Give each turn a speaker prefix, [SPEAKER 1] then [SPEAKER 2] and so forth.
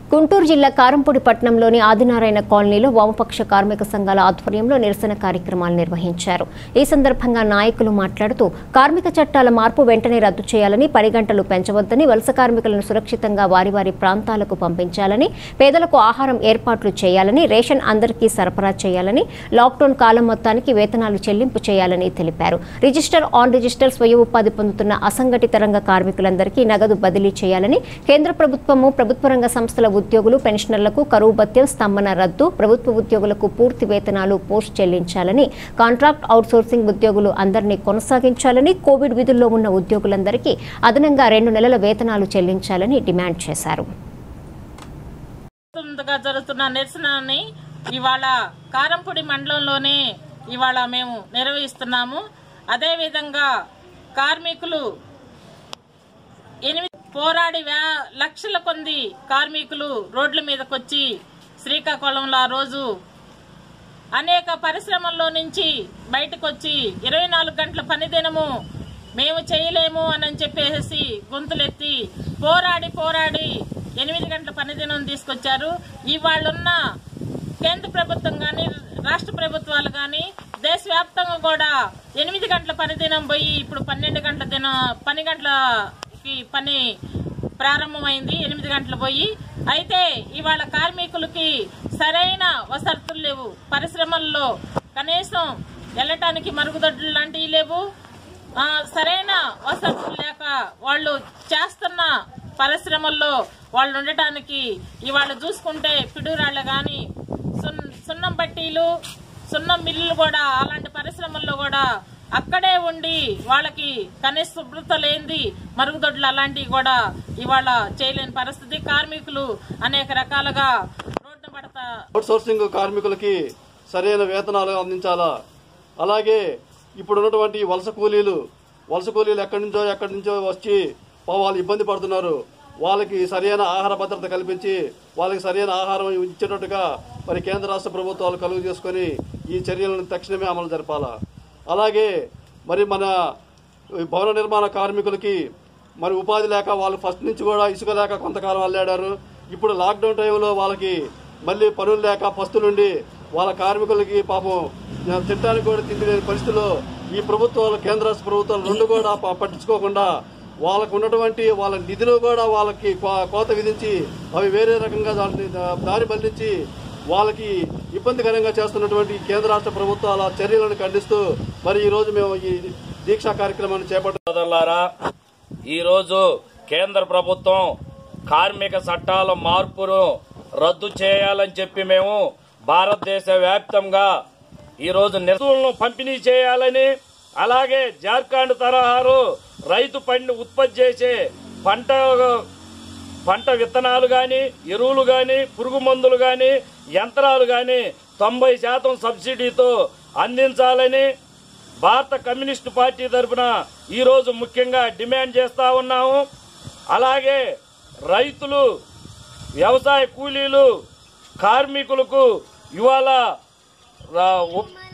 [SPEAKER 1] గుంటూరు జిల్లా కారంపూడి పట్టణంలోని ఆదినారాయణ కాలనీలో వామపక్ష కార్మిక సంఘాల ఆధ్వర్యంలో నిరసన కార్యక్రమాలు నిర్వహించారు ఈ సందర్భంగా నాయకులు మాట్లాడుతూ కార్మిక చట్టాల మార్పు వెంటనే రద్దు చేయాలని పని గంటలు పెంచవద్దని వలస కార్మికులను సురక్షితంగా వారి వారి ప్రాంతాలకు పంపించాలని పేదలకు ఆహారం ఏర్పాట్లు చేయాలని రేషన్ అందరికీ సరఫరా చేయాలని లాక్డౌన్ కాలం మొత్తానికి వేతనాలు చెల్లింపు చేయాలని తెలిపారు రిజిస్టర్ ఆన్ రిజిస్టర్ స్వయం ఉపాధి పొందుతున్న అసంఘటిత రంగ కార్మికులందరికీ నగదు బదిలీ చేయాలని కేంద్ర ప్రభుత్వము ప్రభుత్వ రంగ సంస్థల ఉద్యోగులు పెన్షనర్లకు కరువు భత్యం స్తంభన రద్దు ప్రభుత్వ ఉద్యోగులకు పూర్తి వేతనాలు పోస్ట్ చెల్లించాలని కాంట్రాక్ట్ అవుట్సోర్సింగ్ ఉద్యోగులు అందరినీ కొనసాగించాలని కోవిడ్ విధుల్లో ఉన్న ఉద్యోగులందరికీ అదనంగా రెండు నెలల వేతనాలు చెల్లించాలని డిమాండ్ చేశారు
[SPEAKER 2] గా జరుగుతున్న నిరసనని ఇవాళ కారంపూడి మండలంలోనే ఇవాళ మేము నిర్వహిస్తున్నాము అదేవిధంగా కార్మికులు ఎనిమిది పోరాడి వే- లక్షల కొద్ది కార్మికులు రోడ్ల మీదకొచ్చి శ్రీకాకుళంలో ఆ రోజు అనేక పరిశ్రమల్లో నుంచి బయటకు వచ్చి ఇరవై నాలుగు గంటల పనిదినము మేము చేయలేము అని చెప్పేసి గొంతులెత్తి పోరాడి పోరాడి ఎనిమిది గంటల పనిదినం తీసుకొచ్చారు ఇవాళున్న కేంద్ర ప్రభుత్వం కానీ రాష్ట్ర ప్రభుత్వాలు కానీ దేశవ్యాప్తంగా కూడా ఎనిమిది గంటల పనిదినం పోయి ఇప్పుడు పన్నెండు గంటల దిన పని గంటలకి పని ప్రారంభమైంది ఎనిమిది గంటలు పోయి అయితే ఇవాళ కార్మికులకి సరైన వసతులు లేవు పరిశ్రమల్లో కనీసం వెళ్ళటానికి మరుగుదొడ్లు లాంటివి లేవు ఆ, సరైన వసతులు లేక వాళ్ళు చేస్తున్న పరిశ్రమల్లో వాళ్ళు ఉండటానికి ఇవాళ చూసుకుంటే పిడురాళ్ళు కానీ సున్నం బట్టీలు సున్నం మిల్లులు కూడా అలాంటి పరిశ్రమల్లో కూడా అక్కడే ఉండి వాళ్ళకి కనీస శుభ్రత లేనిది మరుగుదొడ్లు అలాంటివి కూడా ఇవాళ చేయలేని పరిస్థితి కార్మికులు అనేక రకాలుగా రోడ్డు పడతా
[SPEAKER 3] అవుట్ సోర్సింగ్ కార్మికులకి సరైన వేతనాలు అందించాలా అలాగే ఇప్పుడు ఉన్నటువంటి వలస కూలీలు వలస కూలీలు ఎక్కడి నుంచో ఎక్కడి నుంచో వచ్చి పా- వాళ్ళు ఇబ్బంది పడుతున్నారు వాళ్ళకి సరైన ఆహార భద్రత కల్పించి వాళ్ళకి సరైన ఆహారం ఇచ్చేటట్టుగా మరి కేంద్ర రాష్ట్ర ప్రభుత్వాలు కలుగు చేసుకొని ఈ చర్యలను తక్షణమే అమలు జరపాలా అలాగే మరి మన భవన నిర్మాణ కార్మికులకి మరి ఉపాధి లేక వాళ్ళు ఫస్ట్ నుంచి కూడా ఇసుక లేక కొంతకాలం అల్లాడారు ఇప్పుడు లాక్డౌన్ టైంలో వాళ్ళకి మళ్ళీ పనులు లేక పస్తులుండి వాళ్ళ కార్మికులకి పాపం తినడానికి కూడా తిండి లేని పరిస్థితిలో ఈ ప్రభుత్వాలు కేంద్ర రాష్ట్ర ప్రభుత్వాలు రెండు కూడా ప- పట్టించుకోకుండా వాళ్ళకు ఉన్నటువంటి వాళ్ళ నిధులు కూడా వాళ్ళకి కో- కోత విధించి అవి వేరే రకంగా దాన్ని దా- దారి మళ్లించి వాళ్ళకి ఇబ్బందికరంగా చేస్తున్నటువంటి కేంద్ర రాష్ట్ర ప్రభుత్వాల చర్యలను ఖండిస్తూ మరి ఈ రోజు మేము ఈ దీక్షా కార్యక్రమాన్ని చేపట్టాం
[SPEAKER 4] సోదరులారా ఈరోజు కేంద్ర ప్రభుత్వం కార్మిక చట్టాల మార్పును రద్దు చేయాలని చెప్పి మేము భారతదేశ వ్యాప్తంగా ఈరోజు నిరసనలను పంపిణీ చేయాలని అలాగే జార్ఖండ్ తరహారు రైతు పండి ఉత్పత్తి చేసే పంట పంట విత్తనాలు గాని ఎరువులు గాని పురుగు మందులు గాని యంత్రాలు గాని తొంభై శాతం సబ్సిడీతో అందించాలని భారత కమ్యూనిస్టు పార్టీ తరఫున ఈరోజు ముఖ్యంగా డిమాండ్ చేస్తా ఉన్నాము అలాగే రైతులు వ్యవసాయ కూలీలు కార్మికులకు ఇవాళ రా- ఉప్-